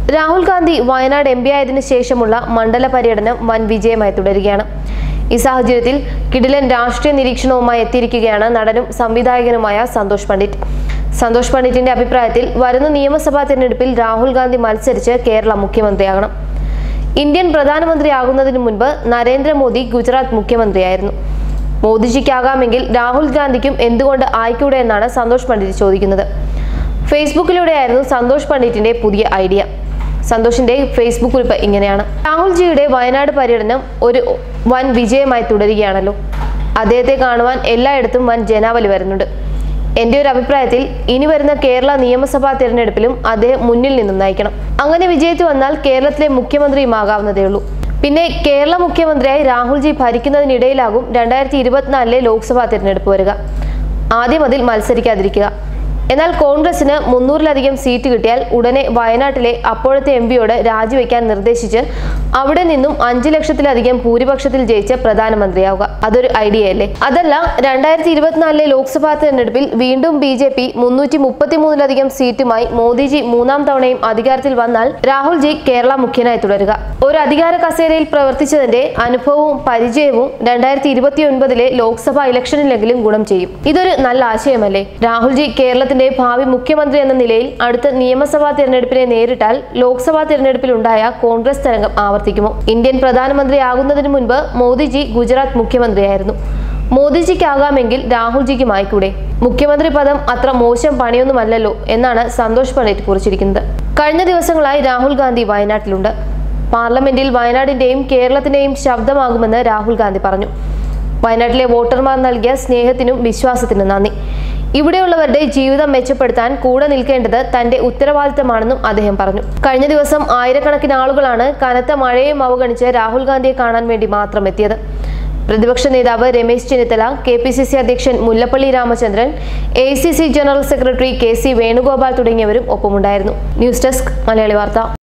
Rahul Gandhi Wayanad M P ആയതിനു ശേഷമുള്ള മണ്ഡല പര്യടനം വൻ വിജയമായി തുടരുകയാണ് ഈ സാഹചര്യത്തിൽ കിടിലൻ രാഷ്ട്രീയ നിരീക്ഷണവുമായി എത്തിയിരിക്കുകയാണ് നടനും സംവിധായകനുമായ സന്തോഷ് പണ്ഡിറ്റ് സന്തോഷ് പണ്ഡിറ്റിന്റെ അഭിപ്രായത്തിൽ വരുന്ന നിയമസഭാ തെരഞ്ഞെടുപ്പിൽ രാഹുൽ ഗാന്ധി മത്സരിച്ച് കേരള മുഖ്യമന്ത്രിയാകണം ഇന്ത്യൻ പ്രധാനമന്ത്രിയാകുന്നതിന് മുൻപ് നരേന്ദ്രമോദി ഗുജറാത്ത് മുഖ്യമന്ത്രിയായിരുന്നു മോദിജിക്കാകാമെങ്കിൽ രാഹുൽ ഗാന്ധിക്കും എന്തുകൊണ്ട് ആയിക്കൂടെ എന്നാണ് സന്തോഷ് പണ്ഡിറ്റ് ചോദിക്കുന്നത് ഫേസ്ബുക്കിലൂടെയായിരുന്നു സന്തോഷ് പണ്ഡിറ്റിന്റെ പുതിയ ഐഡിയ സന്തോഷിന്റെ ഫേസ്ബുക്ക് കുറിപ്പ് ഇങ്ങനെയാണ് രാഹുൽജിയുടെ വയനാട് പര്യടനം ഒരു വൻ വിജയമായി തുടരുകയാണല്ലോ അദ്ദേഹത്തെ കാണുവാൻ എല്ലായിടത്തും വൻ ജനാവലി വരുന്നുണ്ട് എന്റെ ഒരു അഭിപ്രായത്തിൽ ഇനി വരുന്ന കേരള നിയമസഭാ തിരഞ്ഞെടുപ്പിലും അദ്ദേഹം മുന്നിൽ നിന്നും നയിക്കണം അങ്ങനെ വിജയിച്ചു വന്നാൽ കേരളത്തിലെ മുഖ്യമന്ത്രിയുമാകാവുന്നതേ ഉള്ളൂ പിന്നെ കേരള മുഖ്യമന്ത്രിയായി രാഹുൽജി ഭരിക്കുന്നതിനിടയിലാകും രണ്ടായിരത്തി ഇരുപത്തിനാലിലെ ലോക്സഭാ തിരഞ്ഞെടുപ്പ് വരിക ആദ്യം അതിൽ മത്സരിക്കാതിരിക്കുക എന്നാൽ കോൺഗ്രസിന് മുന്നൂറിലധികം സീറ്റ് കിട്ടിയാൽ ഉടനെ വയനാട്ടിലെ അപ്പോഴത്തെ എം പിയോട് രാജിവെക്കാൻ നിർദ്ദേശിച്ച് അവിടെ നിന്നും അഞ്ചു ലക്ഷത്തിലധികം ഭൂരിപക്ഷത്തിൽ ജയിച്ച പ്രധാനമന്ത്രിയാവുക അതൊരു ഐഡിയ അല്ലേ അതല്ല രണ്ടായിരത്തി ഇരുപത്തിനാലിലെ ലോക്സഭാ തെരഞ്ഞെടുപ്പിൽ വീണ്ടും ബി ജെ പി മുന്നൂറ്റി മുപ്പത്തിമൂന്നിലധികം സീറ്റുമായി മോദിജി മൂന്നാം തവണയും അധികാരത്തിൽ വന്നാൽ രാഹുൽജി കേരള മുഖ്യനായി തുടരുക ഒരു അധികാര കസേരയിൽ പ്രവർത്തിച്ചതിന്റെ അനുഭവവും പരിചയവും രണ്ടായിരത്തി ഇരുപത്തി ഒൻപതിലെ ലോക്സഭാ ഇലക്ഷനിലെങ്കിലും ഗുണം ചെയ്യും ഇതൊരു നല്ല ആശയമല്ലേ രാഹുൽജി കേരളത്തിന്റെ ഭാവി മുഖ്യമന്ത്രി എന്ന നിലയിൽ അടുത്ത നിയമസഭാ തെരഞ്ഞെടുപ്പിനെ നേരിട്ടാൽ ലോക്സഭാ തെരഞ്ഞെടുപ്പിൽ ഉണ്ടായ കോൺഗ്രസ് തരംഗം ആവർത്തിക്കുമോ ഇന്ത്യൻ പ്രധാനമന്ത്രിയാകുന്നതിന് മുൻപ് മോദിജി ഗുജറാത്ത് മുഖ്യമന്ത്രിയായിരുന്നു മോദിജിക്കാകാമെങ്കിൽ രാഹുൽജിക്കും ആയിക്കൂടെ മുഖ്യമന്ത്രി പദം അത്ര മോശം പണിയൊന്നുമല്ലല്ലോ എന്നാണ് സന്തോഷ് പണ്ഡിറ്റ് കുറിച്ചിരിക്കുന്നത് കഴിഞ്ഞ ദിവസങ്ങളായി രാഹുൽ ഗാന്ധി വയനാട്ടിലുണ്ട് പാർലമെന്റിൽ വയനാടിന്റെയും കേരളത്തിന്റെയും ശബ്ദമാകുമെന്ന് രാഹുൽ ഗാന്ധി പറഞ്ഞു വയനാട്ടിലെ വോട്ടർമാർ നൽകിയ സ്നേഹത്തിനും വിശ്വാസത്തിനും നന്ദി ഇവിടെയുള്ളവരുടെ ജീവിതം മെച്ചപ്പെടുത്താൻ കൂടെ നിൽക്കേണ്ടത് തന്റെ ഉത്തരവാദിത്തമാണെന്നും അദ്ദേഹം പറഞ്ഞു കഴിഞ്ഞ ദിവസം ആയിരക്കണക്കിന് ആളുകളാണ് കനത്ത മഴയും അവഗണിച്ച് രാഹുൽ ഗാന്ധിയെ കാണാൻ വേണ്ടി മാത്രം എത്തിയത് പ്രതിപക്ഷ നേതാവ് Ramesh Chennithala K P C C അധ്യക്ഷൻ Mullappally Ramachandran A C C general secretary K C Venugopal തുടങ്ങിയവരും ഒപ്പമുണ്ടായിരുന്നു ന്യൂസ് ഡെസ്ക് മലയാളി വാർത്ത